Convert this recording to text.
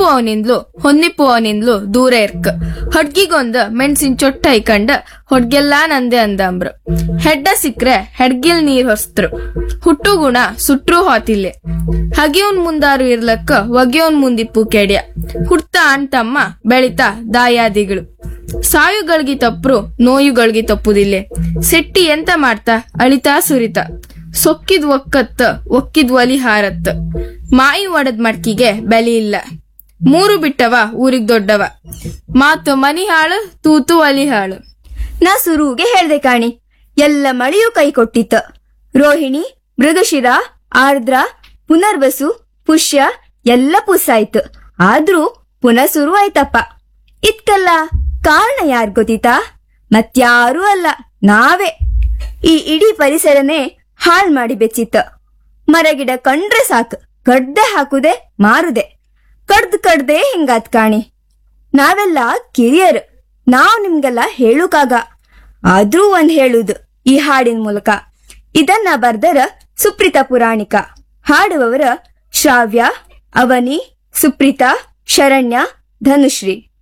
ಹೊನ್ನಿಪ್ಪುವನಿಂದ್ಲು ಹೊನ್ನಿಪ್ಪುವನಿಂದ್ಲು ದೂರ ಇರ್ಕ ಹೊಡ್ಗಿಗೊಂದು ಮೆಣಸಿನ ಚೊಟ್ಟ ಐಕಂಡ ಹೊಡ್ಗೆಲ್ಲಾ ನಂದೆ ಅಂದಂಬ್ರು ಹೆಡ್ಡ ಸಿಕ್ರೆ ಹೆಡ್ಗಿಲ್ ನೀರ್ ಹೊಸ್ತರು ಹುಟ್ಟು ಗುಣ ಸುಟ್ರು ಹೋತಿಲ್ಲೆ ಹಗಿಯವನ್ ಮುಂದಾರು ಇರ್ಲಕ್ಕ ಒಗೆಯವನ್ ಮುಂದಿಪ್ಪು ಕೆಡ್ಯ ಹುಡ್ತ ಅಣ್ತಮ್ಮ ಬೆಳಿತಾ ದಾಯಾದಿಗಳು ಸಾಯುಗಳಿಗೆ ತಪ್ಪರು ನೋಯುಗಳಿಗೆ ತಪ್ಪುದಿಲ್ಲೆ ಸೆಟ್ಟಿ ಎಂತ ಮಾಡ್ತಾ ಅಳಿತಾ ಸುರಿತ ಸೊಕ್ಕಿದ್ ಒಕ್ಕತ್ತ ಒಕ್ಕಿದ್ ಒಲಿ ಹಾರತ್ತ ಮಾಯಿ ಒಡದ್ ಮಡ್ಕಿಗೆ ಬೆಲೆ ಇಲ್ಲ ಮೂರು ಬಿಟ್ಟವ ಊರಿಗ್ ದೊಡ್ಡವ ಮಾತು ಮನಿ ಹಾಳು ತೂತು ಒಲಿ ಹಾಳು ನಾ ಸುರುಗೆ ಹೇಳ್ದೆ ಕಾಣಿ ಎಲ್ಲ ಮಳೆಯೂ ಕೈ ಕೊಟ್ಟಿತ್ತ ರೋಹಿಣಿ ಮೃಗಶಿರ ಆರ್ದ್ರ ಪುನರ್ವಸು ಪುಷ್ಯ ಎಲ್ಲ ಪುಸ್ಸಾಯ್ತು ಆದ್ರೂ ಪುನಃ ಶುರು ಆಯ್ತಪ್ಪ ಇದ್ಕಲ್ಲ ಕಾರಣ ಯಾರ್ ಗೊತ್ತಿತಾ ಮತ್ಯಾರೂ ಅಲ್ಲ ನಾವೇ ಈ ಇಡೀ ಪರಿಸರನೇ ಹಾಳ್ ಮಾಡಿ ಬೆಚ್ಚಿತ್ತ ಮರಗಿಡ ಕಂಡ್ರೆ ಸಾಕು ಕಡ್ದೆ ಹಾಕುದೆ ಮಾರುದೆ ಕಡ್ದ್ ಕಡ್ದೆ ಹಿಂಗಾತ್ ಕಾಣಿ ನಾವೆಲ್ಲ ಕಿರಿಯರು ನಾವ್ ನಿಮ್ಗೆಲ್ಲ ಹೇಳುಕಾಗ ಆದ್ರೂ ಒಂದ್ ಹೇಳುದು ಈ ಹಾಡಿನ ಮೂಲಕ ಇದನ್ನ ಬರ್ದರ ಸುಪ್ರೀತ ಪುರಾಣಿಕ ಹಾಡುವವರ ಶ್ರಾವ್ಯ ಅವನಿ ಸುಪ್ರೀತಾ ಶರಣ್ಯ ಧನುಶ್ರೀ